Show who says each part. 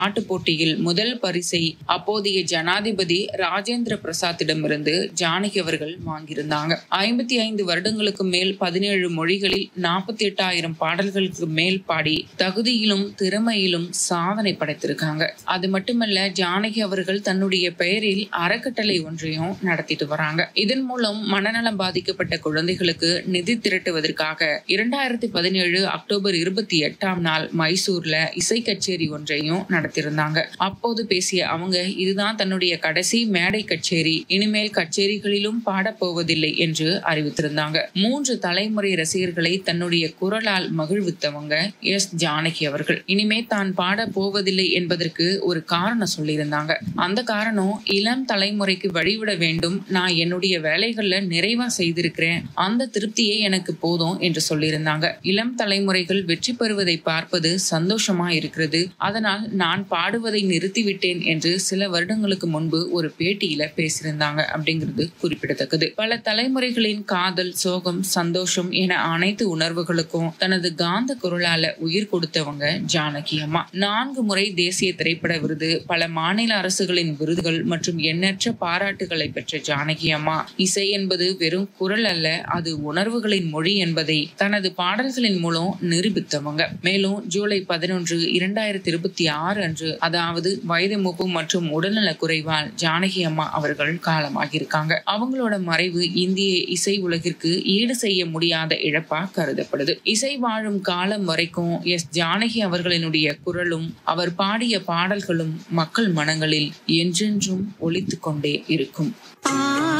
Speaker 1: பாட்டுப் போட்டியில் முதல் பரிசை அப்போதைய ஜனாதிபதி ராஜேந்திர பிரசாத்திடமிருந்து ஜானகி அவர்கள் வாங்கியிருந்தாங்க ஐம்பத்தி ஐந்து வருடங்களுக்கு மேல் பதினேழு மொழிகளில் நாற்பத்தி எட்டாயிரம் பாடல்களுக்கு மேல் பாடி தகுதியிலும் திறமையிலும் சாதனை படைத்திருக்காங்க அது மட்டுமல்ல ஜானகி அவர்கள் தன்னுடைய பெயரில் அறக்கட்டளை ஒன்றையும் நடத்திட்டு வராங்க இதன் மூலம் மனநலம் பாதிக்கப்பட்ட குழந்தைகளுக்கு நிதி திரட்டுவதற்காக இரண்டாயிரத்தி பதினேழு அக்டோபர் இருபத்தி எட்டாம் நாள் மைசூர்ல இசை கச்சேரி ஒன்றையும் நடத்தியிருந்தாங்க அப்போது பேசிய அவங்க இதுதான் தன்னுடைய கடைசி மேடை கச்சேரி இனிமேல் கச்சேரிகளிலும் பாடப்போவதில்லை என்று அறிவித்திருந்தாங்க மூன்று தலைமுறை ரசிகர்களை தன்னுடைய குரலால் மகிழ்வித்தவங்க எஸ் ஜானகி அவர்கள் இனிமே தான் பாட போவதில்லை என்பதற்கு ஒரு காரணம் சொல்லியிருந்தாங்க அந்த காரணம் இளம் தலைமுறைக்கு வழிவிட வேண்டும் நான் என்னுடைய வேலைகள்ல நிறைவா செய்திருக்கிறேன் அந்த திருப்தியே எனக்கு போதும் என்று சொல்லியிருந்தாங்க இளம் தலைமுறைகள் வெற்றி பெறுவதை பார்ப்பது சந்தோஷமா இருக்கிறது அதனால் நான் பாடுவதை நிறுத்திவிட்டேன் என்று சில வருடங்களுக்கு முன்பு ஒரு பேட்டியில பேசியிருந்தாங்க அப்படிங்கிறது குறிப்பிடத்தக்கது பல தலைமுறைகளின் காதல் சோகம் சந்தோஷம் என அனைத்து உணர்வுகளுக்கும் தனது காந்த குரலால உயிர் கொடுத்தவங்க ஜானகி அம்மா நான்கு முறை தேசிய திரைப்பட விருது பல மாநில அரசுகளின் விருதுகள் மற்றும் எண்ணற்ற பாராட்டுகளை பெற்ற ஜானகி அம்மா இசை என்பது வெறும் குரல் அல்ல அது உணர்வுகளின் மொழி என்பதை தனது பாடல்களின் மூலம் நிரூபித்தவங்க மேலும் ஜூலை பதினொன்று இரண்டாயிரத்தி இருபத்தி ஆறு அன்று அதாவது வயது மூப்பு மற்றும் உடல்நல குறைவால் ஜானகி அம்மா அவர்கள் காலமாகியிருக்காங்க அவங்களோட மறைவு இந்திய இசை உலகிற்கு ஈடு செய்ய முடியாத இழப்பா கருதப்படுது இசை வாழும் காலம் வரைக்கும் எஸ் ஜானகி அவர்களினுடைய குரலும் அவர் பாடிய பாடல்களும் மக்கள் மனங்களில் என்றென்றும் ஒலித்துக் கொண்டே இருக்கும்